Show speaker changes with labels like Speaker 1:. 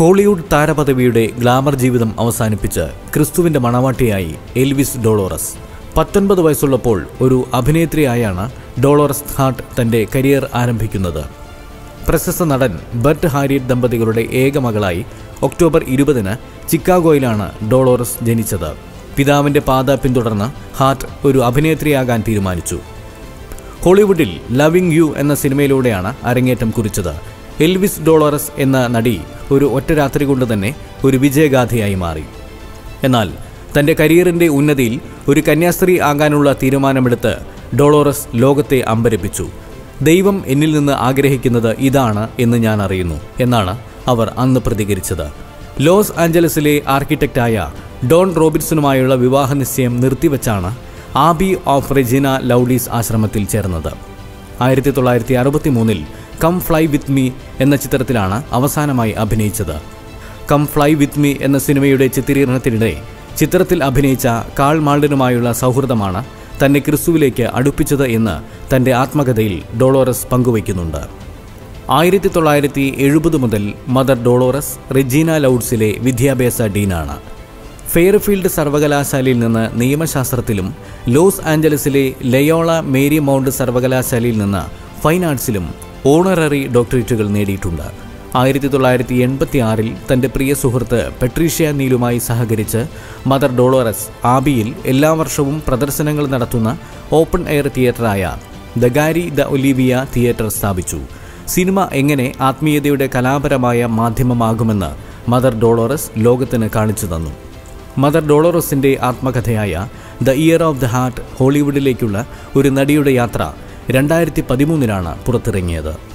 Speaker 1: Hollywood താരപദവിയുടെ glamour ജീവിതം അവസാനിപ്പിച്ച് ക്രിസ്തുവിന്റെ മണവാട്ടിയായി എൽവിസ് ഡോളോറസ് പത്തൊൻപത് വയസ്സുള്ളപ്പോൾ ഒരു അഭിനേത്രിയായാണ് ഡോളോറസ് ഹാർട്ട് തന്റെ കരിയർ ആരംഭിക്കുന്നത് പ്രശസ്ത നടൻ ബർട്ട് ഹാരിയറ്റ് ദമ്പതികളുടെ ഏക മകളായി ഒക്ടോബർ ഇരുപതിന് ചിക്കാഗോയിലാണ് ഡോളോറസ് ജനിച്ചത് പിതാവിന്റെ പാത പിന്തുടർന്ന് ഹാർട്ട് ഒരു അഭിനേത്രിയാകാൻ തീരുമാനിച്ചു ഹോളിവുഡിൽ ലവിംഗ് യു എന്ന സിനിമയിലൂടെയാണ് അരങ്ങേറ്റം കുറിച്ചത് എൽവിസ് ഡോളറസ് എന്ന നടി ഒരു ഒറ്റ രാത്രി കൊണ്ട് തന്നെ ഒരു വിജയഗാഥയായി മാറി എന്നാൽ തന്റെ കരിയറിന്റെ ഉന്നതിയിൽ ഒരു കന്യാസ്ത്രീ ആകാനുള്ള തീരുമാനമെടുത്ത് ഡോളോറസ് ലോകത്തെ അമ്പരപ്പിച്ചു ദൈവം എന്നിൽ നിന്ന് ആഗ്രഹിക്കുന്നത് ഇതാണ് എന്ന് ഞാൻ അറിയുന്നു എന്നാണ് അവർ അന്ന് പ്രതികരിച്ചത് ലോസ് ആഞ്ചലസിലെ ആർക്കിടെക്റ്റായ ഡോൺ റോബിൻസണുമായുള്ള വിവാഹ നിശ്ചയം നിർത്തിവെച്ചാണ് ആബി ഓഫ് റെജിന ലൗഡീസ് ആശ്രമത്തിൽ ചേർന്നത് ആയിരത്തി തൊള്ളായിരത്തി അറുപത്തി മൂന്നിൽ കം ഫ്ലൈ വിത്ത് മീ എന്ന ചിത്രത്തിലാണ് അവസാനമായി അഭിനയിച്ചത് കം ഫ്ലൈ വിത്ത് മീ എന്ന സിനിമയുടെ ചിത്രീകരണത്തിനിടെ ചിത്രത്തിൽ അഭിനയിച്ച കാൾ മാൾഡനുമായുള്ള സൗഹൃദമാണ് തന്നെ ക്രിസ്തുവിലേക്ക് അടുപ്പിച്ചത് എന്ന് തന്റെ ആത്മകഥയിൽ ഡോളോറസ് പങ്കുവയ്ക്കുന്നുണ്ട് ആയിരത്തി തൊള്ളായിരത്തി എഴുപത് മുതൽ മദർ ഡോളോറസ് റെജീന ലൗഡ്സിലെ വിദ്യാഭ്യാസ ഡീനാണ് ഫെയർഫീൽഡ് സർവകലാശാലയിൽ നിന്ന് നിയമശാസ്ത്രത്തിലും ലോസ് ആഞ്ചലസിലെ ലയോള മേരി മൗണ്ട് സർവകലാശാലയിൽ നിന്ന് ഫൈൻ ആർട്സിലും ഓണററി ഡോക്ടറേറ്റുകൾ നേടിയിട്ടുണ്ട് ആയിരത്തി തൊള്ളായിരത്തി എൺപത്തി ആറിൽ തൻ്റെ പ്രിയ സുഹൃത്ത് പെട്രീഷ്യ നീലുമായി സഹകരിച്ച് മദർ ഡോളോറസ് ആബിയിൽ എല്ലാ വർഷവും പ്രദർശനങ്ങൾ നടത്തുന്ന ഓപ്പൺ എയർ തിയേറ്ററായ the Gary the Olivia theatre സ്ഥാപിച്ചു സിനിമ എങ്ങനെ ആത്മീയതയുടെ കലാപരമായ മാധ്യമമാകുമെന്ന് മദർ ഡോളോറസ് ലോകത്തിന് കാണിച്ചു തന്നു മദർ ഡോളോറസിന്റെ ആത്മകഥയായ the ear of the heart ഹോളിവുഡിലേക്കുള്ള ഒരു നടിയുടെ യാത്ര രണ്ടായിരത്തി പതിമൂന്നിലാണ് പുറത്തിറങ്ങിയത്